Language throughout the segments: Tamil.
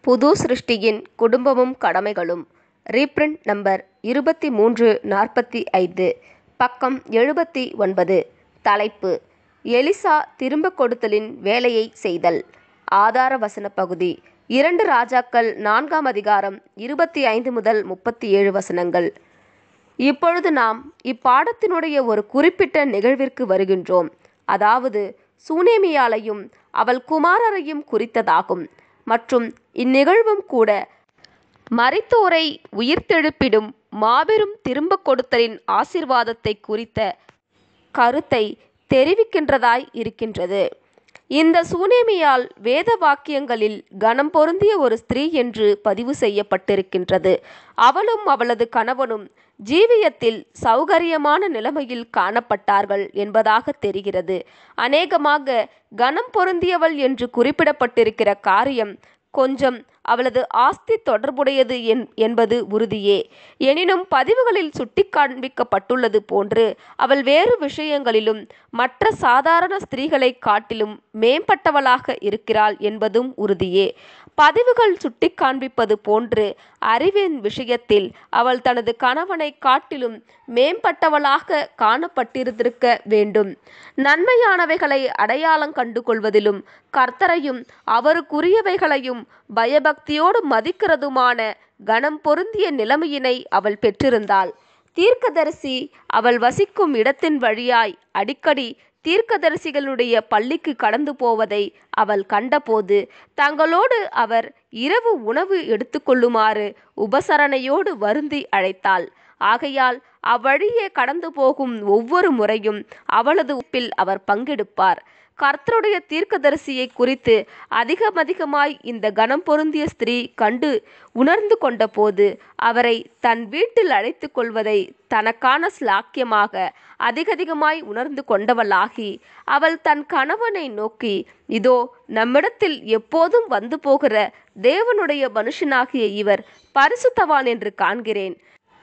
புது சிருஷ்டியின் குடும்பமும் கடமைகளும் ரீப்ரிண்ட் நம்பர் இருபத்தி மூன்று நாற்பத்தி ஐந்து பக்கம் எழுபத்தி ஒன்பது தலைப்பு எலிசா திரும்பக் கொடுத்தலின் வேலையை செய்தல் ஆதார வசன பகுதி இரண்டு ராஜாக்கள் நான்காம் அதிகாரம் இருபத்தி ஐந்து முதல் முப்பத்தி ஏழு வசனங்கள் இப்பொழுது நாம் இப்பாடத்தினுடைய ஒரு குறிப்பிட்ட நிகழ்விற்கு வருகின்றோம் அதாவது சூனேமியாலையும் அவள் குமாரரையும் குறித்ததாகும் மற்றும் இந்நிகழ்வும் கூட மரித்தோரை உயிர்த்தெழுப்பிடும் மாபெரும் திரும்பக் கொடுத்தலின் ஆசிர்வாதத்தை குறித்த கருத்தை தெரிவிக்கின்றதாய் இருக்கின்றது இந்த சூனேமியால் வேத வாக்கியங்களில் கனம் பொருந்திய ஒரு ஸ்திரீ என்று பதிவு செய்யப்பட்டிருக்கின்றது அவளும் அவளது கணவனும் ஜீவியத்தில் சௌகரியமான நிலைமையில் காணப்பட்டார்கள் என்பதாக தெரிகிறது அநேகமாக கனம் பொருந்தியவள் என்று குறிப்பிடப்பட்டிருக்கிற காரியம் கொஞ்சம் அவளது ஆஸ்தி தொடர்புடையது என்பது உறுதியே எனினும் பதிவுகளில் சுட்டி காண்பிக்கப்பட்டுள்ளது போன்று அவள் வேறு விஷயங்களிலும் மற்ற சாதாரண ஸ்திரீகளை காட்டிலும் மேம்பட்டவளாக இருக்கிறாள் என்பதும் உறுதியே பதிவுகள் சுட்டி காண்பிப்பது போன்று அறிவின் விஷயத்தில் அவள் தனது கணவனை காட்டிலும் மேம்பட்டவளாக காணப்பட்டிருந்திருக்க வேண்டும் நன்மையானவைகளை அடையாளம் கண்டு கொள்வதிலும் கர்த்தரையும் அவருக்குரியவைகளையும் பயபக்தியோடு மதிக்கிறதுமான கனம் பொருந்திய நிலைமையினை அவள் பெற்றிருந்தாள் தீர்க்கதரிசி அவள் வசிக்கும் இடத்தின் வழியாய் அடிக்கடி தீர்க்கதரிசிகளுடைய பள்ளிக்கு கடந்து போவதை அவள் கண்டபோது தங்களோடு அவர் இரவு உணவு எடுத்துக்கொள்ளுமாறு உபசரணையோடு வருந்தி அழைத்தாள் ஆகையால் அவ்வழியே கடந்து போகும் ஒவ்வொரு முறையும் அவளது உப்பில் அவர் பங்கெடுப்பார் கர்த்தருடைய தீர்க்கதரிசியை குறித்து அதிகமதிகமாய் இந்த கனம் பொருந்திய ஸ்திரீ கண்டு உணர்ந்து கொண்டபோது அவரை தன் வீட்டில் அழைத்து கொள்வதை தனக்கான ஸ்லாக்கியமாக அதிகதிகமாய் உணர்ந்து கொண்டவளாகி அவள் தன் கணவனை நோக்கி இதோ நம்மிடத்தில் எப்போதும் வந்து போகிற தேவனுடைய மனுஷனாகிய இவர் பரிசுத்தவான் என்று காண்கிறேன்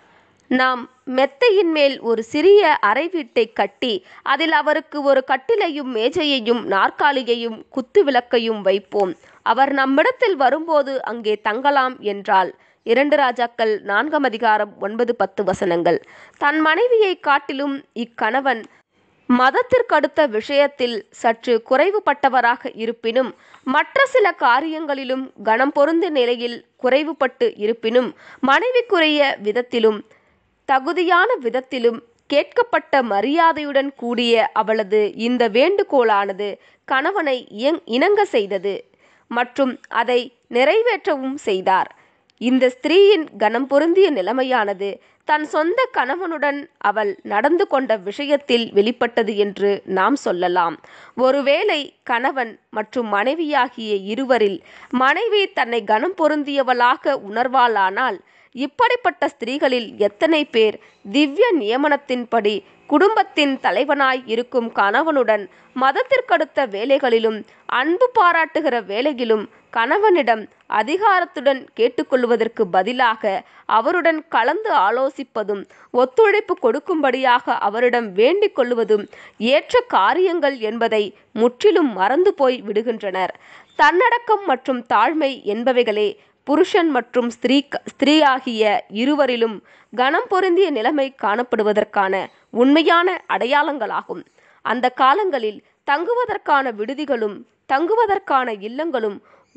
நாம் மெத்தையின் மேல் ஒரு சிறிய அறை வீட்டை கட்டி அதில் அவருக்கு ஒரு கட்டிலையும் மேஜையையும் நாற்காலியையும் குத்து விளக்கையும் வைப்போம் அவர் நம்மிடத்தில் வரும்போது அங்கே தங்கலாம் என்றாள் இரண்டு ராஜாக்கள் நான்காம் அதிகாரம் ஒன்பது பத்து வசனங்கள் தன் மனைவியை காட்டிலும் இக்கணவன் மதத்திற்கடுத்த விஷயத்தில் சற்று குறைவுபட்டவராக இருப்பினும் மற்ற சில காரியங்களிலும் கனம் பொருந்த நிலையில் குறைவுபட்டு இருப்பினும் மனைவிக்குரிய விதத்திலும் தகுதியான விதத்திலும் கேட்கப்பட்ட மரியாதையுடன் கூடிய அவளது இந்த வேண்டுகோளானது கணவனை இணங்க செய்தது மற்றும் அதை நிறைவேற்றவும் செய்தார் இந்த ஸ்திரீயின் கனம் பொருந்திய நிலைமையானது தன் சொந்த கணவனுடன் அவள் நடந்து கொண்ட விஷயத்தில் வெளிப்பட்டது என்று நாம் சொல்லலாம் ஒருவேளை கணவன் மற்றும் மனைவியாகிய இருவரில் மனைவி தன்னை கனம் பொருந்தியவளாக உணர்வாளானால் இப்படிப்பட்ட ஸ்திரீகளில் எத்தனை பேர் திவ்ய நியமனத்தின்படி குடும்பத்தின் தலைவனாய் இருக்கும் கணவனுடன் மதத்திற்கடுத்த வேலைகளிலும் அன்பு பாராட்டுகிற வேலையிலும் கணவனிடம் அதிகாரத்துடன் கேட்டுக்கொள்வதற்கு பதிலாக அவருடன் கலந்து ஆலோசிப்பதும் ஒத்துழைப்பு கொடுக்கும்படியாக அவரிடம் வேண்டிக் கொள்வதும் ஏற்ற காரியங்கள் என்பதை முற்றிலும் மறந்து போய் விடுகின்றனர் தன்னடக்கம் மற்றும் தாழ்மை என்பவைகளே புருஷன் மற்றும் ஸ்திரீ ஸ்திரீயாகிய இருவரிலும் கனம் பொருந்திய நிலைமை காணப்படுவதற்கான உண்மையான அடையாளங்களாகும் அந்த காலங்களில் தங்குவதற்கான விடுதிகளும் தங்குவதற்கான இல்லங்களும்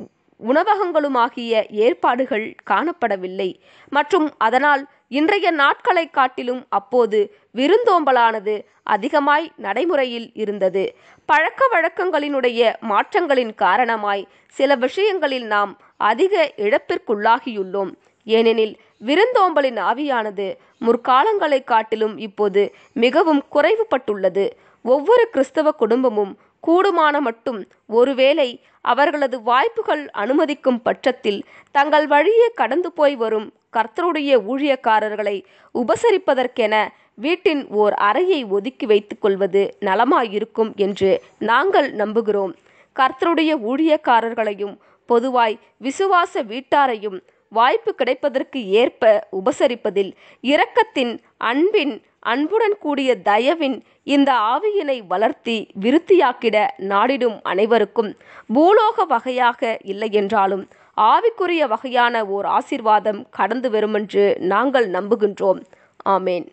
உணவகங்களுமாகிய ஏற்பாடுகள் காணப்படவில்லை மற்றும் அதனால் இன்றைய நாட்களை காட்டிலும் அப்போது விருந்தோம்பலானது அதிகமாய் நடைமுறையில் இருந்தது பழக்க வழக்கங்களினுடைய மாற்றங்களின் காரணமாய் சில விஷயங்களில் நாம் அதிக இழப்பிற்குள்ளாகியுள்ளோம் ஏனெனில் விருந்தோம்பலின் ஆவியானது முற்காலங்களை காட்டிலும் இப்போது மிகவும் குறைவுபட்டுள்ளது ஒவ்வொரு கிறிஸ்தவ குடும்பமும் கூடுமான மட்டும் ஒருவேளை அவர்களது வாய்ப்புகள் அனுமதிக்கும் பட்சத்தில் தங்கள் வழியே கடந்து போய் வரும் கர்த்தருடைய ஊழியக்காரர்களை உபசரிப்பதற்கென வீட்டின் ஓர் அறையை ஒதுக்கி வைத்துக் கொள்வது நலமாயிருக்கும் என்று நாங்கள் நம்புகிறோம் கர்த்தருடைய ஊழியக்காரர்களையும் பொதுவாய் விசுவாச வீட்டாரையும் வாய்ப்பு கிடைப்பதற்கு ஏற்ப உபசரிப்பதில் இரக்கத்தின் அன்பின் அன்புடன் கூடிய தயவின் இந்த ஆவியினை வளர்த்தி விருத்தியாக்கிட நாடிடும் அனைவருக்கும் பூலோக வகையாக இல்லையென்றாலும் ஆவிக்குரிய வகையான ஓர் ஆசீர்வாதம் கடந்து வருமென்று நாங்கள் நம்புகின்றோம் ஆமேன்